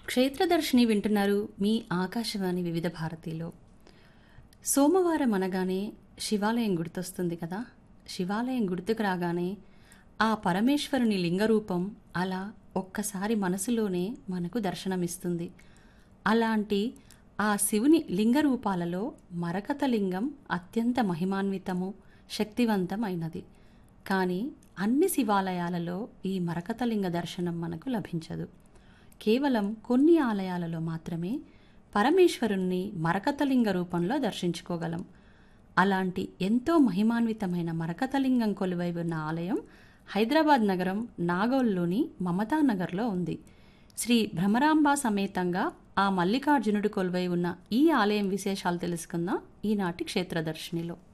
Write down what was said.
క్షేత్రదర్శిని వింటున్నారు మీ ఆకాశవాణి వివిధ భారతిలో సోమవారం అనగానే శివాలయం గుర్తొస్తుంది కదా శివాలయం గుర్తుకు రాగానే ఆ పరమేశ్వరుని లింగరూపం అలా ఒక్కసారి మనసులోనే మనకు దర్శనమిస్తుంది అలాంటి ఆ శివుని లింగ రూపాలలో మరకత లింగం అత్యంత మహిమాన్వితము శక్తివంతమైనది కానీ అన్ని శివాలయాలలో ఈ మరకత లింగ దర్శనం మనకు లభించదు కేవలం కొన్ని ఆలయాలలో మాత్రమే పరమేశ్వరుణ్ణి మరకతలింగ రూపంలో దర్శించుకోగలం అలాంటి ఎంతో మహిమాన్వితమైన మరకతలింగం కొలువై ఉన్న ఆలయం హైదరాబాద్ నగరం నాగోల్లోని మమతానగర్లో ఉంది శ్రీ భ్రమరాంబ సమేతంగా ఆ మల్లికార్జునుడు కొలువై ఉన్న ఈ ఆలయం విశేషాలు తెలుసుకుందాం ఈనాటి క్షేత్రదర్శినిలో